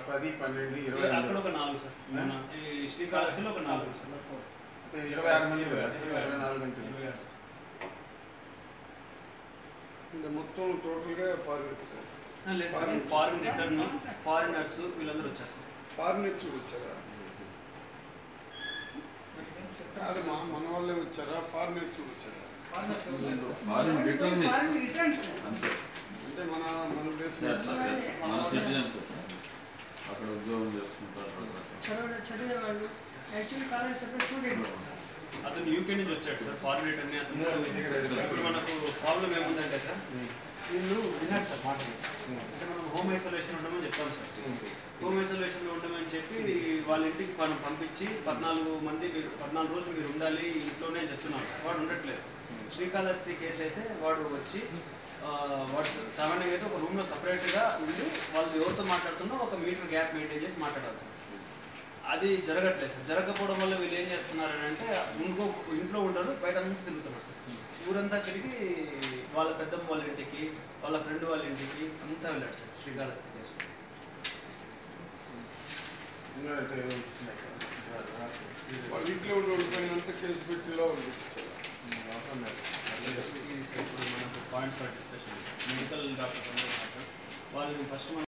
పది పన్నెండు ఇరవై అక్కడ రెండు ఒక నాలుగు సార్ మన ఈ శ్రీకాళహస్తిలో ఒక నాలుగు సార్ అంటే ఇరవై ఆరు మంది కదా ఇరవై ఆరు ఇరవై సార్. నాలుగు గంటలు ఇరవై ఆరు సార్. ఇంకా మొత్తం టోటల్గా ఫారినర్స్ సార్ ఆ, లేదు సార్ ఫారిన్ రిటర్న్ ఫారినర్స్ వీళ్ళందరూ వచ్చారు సార్ ఫారినర్స్ కూడా వచ్చారా కాదు మా మన వాళ్ళే వచ్చారా ఫారినర్స్ కూడా వచ్చారా ఫారిన్ రిటర్న్ రిటర్న్స్ అంతే అంటే మన మన దేశం Yes, sir, yes. మన సిటిజన్స్ అక్కడ ఉద్యోగం చేసుకుంటారు చదివే చదివేవాళ్ళు యాక్చువల్లీ కాలేజ్ తప్ప స్టూడెంట్స్ అతను యూకే నుంచి వచ్చాడు సార్ ఫారిన్ రిటర్న్ అతను మీ దగ్గర ఎదురు. ఇప్పుడు మనకు ప్రాబ్లం ఏముందంటే సార్ వీళ్ళు విన్నారు సార్ మాట అంటే మనం హోమ్ ఐసోలేషన్ ఉండమని చెప్తాం సార్ హోమ్ ఐసోలేషన్లో ఉండమని చెప్పి వాళ్ళ ఇంటికి మనం పంపించి పద్నాలుగు మంది మీరు పద్నాలుగు రోజులు మీరు ఉండాలి ఇంట్లోనే చెప్తున్నాం వాడు ఉండట్లేదు సార్ శ్రీకాళహస్తి కేసు అయితే వాడు వచ్చి ఆ, వాడు సామాన్యంగా అయితే ఒక రూమ్లో సపరేట్గా ఉండి వాళ్ళు ఎవరితో మాట్లాడుతున్నా ఒక మీటర్ గ్యాప్ మెయింటైన్ చేసి మాట్లాడాలి సార్ అది జరగట్లేదు సార్ జరగకపోవడం వల్ల వీళ్ళు ఏం చేస్తున్నారు అని అంటే ఇంకో ఇంట్లో ఉండరు బయట అంతా తిరుగుతున్నారు సార్ ఊరంతా తిరిగి వాళ్ళ పెద్దమ్మ వాళ్ళ ఇంటికి వాళ్ళ ఫ్రెండ్ వాళ్ళ ఇంటికి అంతా వెళ్ళాడు సార్ శ్రీకాళహస్తి కేసు ఇంకా అంటే ఇస్తున్నాయి కదా. ఇంకా రాసి. వాళ్ళ ఇంట్లో ఉండి ఉండిపోయిన అంత కేసు పెట్టి లోపల పెట్టించారా అవసరం లేదు. ఇది సార్ ఇప్పుడు మనకు points for discussion medical doctors అందరూ ఉన్నారు సార్. వాళ్ళు ఫస్ట్